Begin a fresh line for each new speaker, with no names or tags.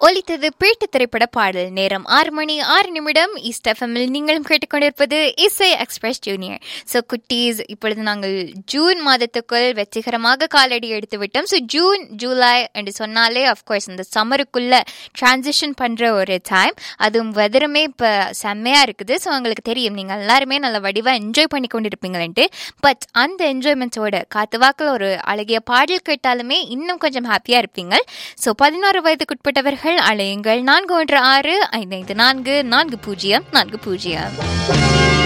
ஒலித்தது பேட்டு திரைப்பட பாடல் நேரம் ஆறு மணி ஆறு நிமிடம் ஈஸ்ட் எஃப்எம்மில் நீங்களும் கேட்டுக்கொண்டிருப்பது இசை எக்ஸ்பிரஸ் ஜூனியர் ஸோ குட்டீஸ் இப்பொழுது நாங்கள் ஜூன் மாதத்துக்குள் வெற்றிகரமாக காலடி எடுத்து விட்டோம் ஸோ ஜூன் ஜூலை என்று சொன்னாலே அஃப்கோர்ஸ் இந்த சம்மருக்குள்ள டிரான்சிஷன் பண்ணுற ஒரு டைம் அதுவும் வெதருமே இப்போ செம்மையாக இருக்குது ஸோ உங்களுக்கு தெரியும் நீங்கள் எல்லாருமே நல்ல வடிவாக என்ஜாய் பண்ணி கொண்டிருப்பீங்களேன்ட்டு பட் அந்த என்ஜாய்மெண்ட்ஸோட காத்து வாக்கில் ஒரு அழகிய பாடல் கேட்டாலுமே இன்னும் கொஞ்சம் ஹாப்பியாக இருப்பீங்க ஸோ பதினாறு வயதுக்குட்பட்டவர்கள் அழையுங்கள் நான்கு ஒன்று ஆறு ஐந்து ஐந்து நான்கு நான்கு பூஜ்ஜியம் நான்கு பூஜ்ஜியம்